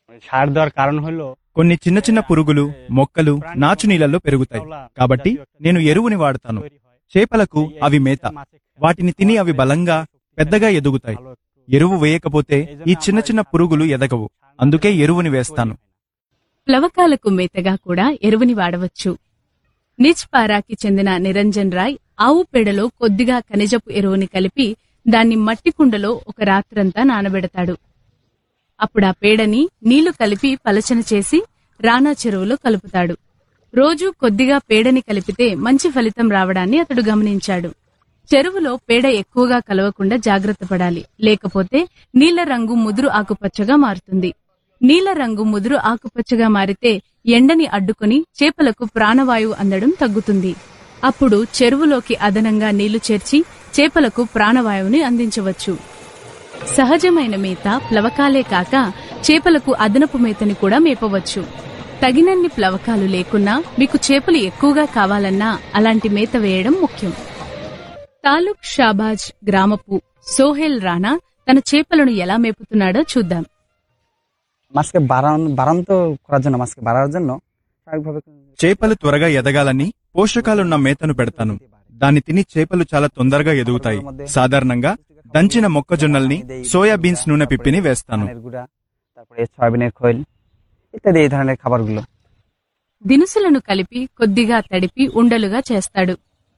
সার দেওয়ার কারণ হলো కొన్ని చిన్న చిన్న పురుగులు మొక్కలు నాచు నీళ్ళల్లో పెరుగుతాయి కాబట్టి నేను ఎరువుని వాడతాను చేపలకు అవి మేత వాటిని తిని అవి బలంగా పెద్దగా ఎదుగుతాయి ఎరువు వేయకపోతే ఈ చిన్న చిన్న పురుగులు ఎదగవు అందుకే ఎరువుని వేస్తాను ప్లవకాలకు మేతగా కూడా ఎరువుని వాడవచ్చు నిజ్ పారాకి చెందిన నిరంజన్ రాయ్ ఆవు పేడలో కొద్దిగా ఖనిజపు ఎరువుని కలిపి దాన్ని మట్టి కుండలో ఒక రాత్రంతా నానబెడతాడు అప్పుడా పేడని నీళ్లు కలిపి పలచన చేసి రానా చెరువులో కలుపుతాడు రోజూ కొద్దిగా పేడని కలిపితే మంచి ఫలితం రావడాన్ని అతడు గమనించాడు చెరువులో పేడ ఎక్కువగా కలవకుండా జాగ్రత్త పడాలి లేకపోతే నీళ్ల రంగు ముదురు ఆకుపచ్చగా మారుతుంది నీళ్ల రంగు ముదురు ఆకుపచ్చగా మారితే ఎండని అడ్డుకొని చేపలకు ప్రాణవాయువు అందడం తగ్గుతుంది అప్పుడు చెరువులోకి అదనంగా నీళ్లు చేర్చి చేపలకు ప్రాణవాయువుని అందించవచ్చు సహజమైన మేత ప్లవకాలే కాక చేపలకు అదనపు మేతని కూడా మేపవచ్చు తగినన్ని ప్లవకాలు లేకున్నా మీకు చేపలు ఎక్కువగా కావాలన్నా అలాంటి మేత వేయడం ముఖ్యం తాలూక్ షాబాజ్ గ్రామపు సోహెల్ రాణా తన చేపలను ఎలా మేపుతున్నాడో చూద్దాం মাছকে বাড়ানো বাড়ান্ত করার জন্য মাছকে বাড়ার জন্য স্বাভাবিকভাবে చేపలు త్వరగా ఎదగాలని పోషకాలున్న మేతను పెడతాను దాన్ని తిని చేపలు చాలా తొందరగా ఎదుగుతాయి సాధారణంగా దంచిన మొక్కజొన్నల్ని సోయా బీన్స్ నూనె పిప్పిని వేస్తాను ধানের গুঁড়া তারপরে সয়াবিনের খৈল ইত্যাদি এই ধরনের খাবারগুলো దినుసులను కలిపి కొద్దిగా తడిపి ఉండలుగా చేస్తాడు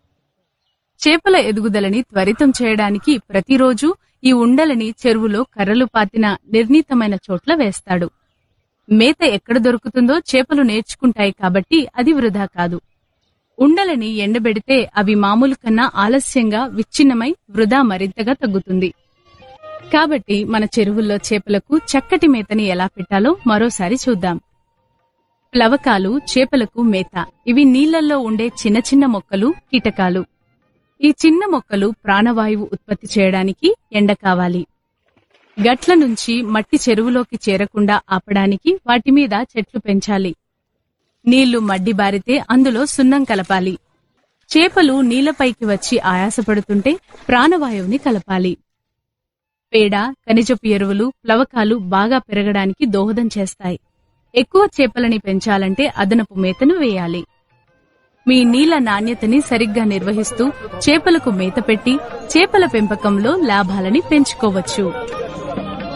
చేపల ఎదుగుదలని త్వరితం చేయడానికి ప్రతిరోజు ఈ ఉండలని చెరువులో కర్రలు పాతిన నిర్ణీతమైన చోట్ల వేస్తాడు మేత ఎక్కడ దొరుకుతుందో చేపలు నేర్చుకుంటాయి కాబట్టి అది వృధా కాదు ఉండలని ఎండబెడితే అవి మామూలు కన్నా ఆలస్యంగా విచ్ఛిన్నమై వృధా మరింతగా తగ్గుతుంది కాబట్టి మన చెరువుల్లో చేపలకు చక్కటి మేతని ఎలా పెట్టాలో మరోసారి చూద్దాం ప్లవకాలు చేపలకు మేత ఇవి నీళ్లలో ఉండే చిన్న చిన్న మొక్కలు కీటకాలు ఈ చిన్న మొక్కలు ప్రాణవాయువు ఉత్పత్తి చేయడానికి ఎండ కావాలి గట్ల నుంచి మట్టి చెరువులోకి చేరకుండా ఆపడానికి వాటి మీద చెట్లు పెంచాలి నీళ్లు మడ్డి బారితే అందులో సున్నం కలపాలి చేపలు నీళ్లపైకి వచ్చి ఆయాసపడుతుంటే ప్రాణవాయువుని కలపాలి పేడ ఖనిజపు ఎరువులు ప్లవకాలు బాగా పెరగడానికి దోహదం చేస్తాయి ఎక్కువ చేపలని పెంచాలంటే అదనపు మేతను వేయాలి మీ నీళ్ల నాణ్యతని సరిగ్గా నిర్వహిస్తూ చేపలకు మేత పెట్టి చేపల పెంపకంలో లాభాలని పెంచుకోవచ్చు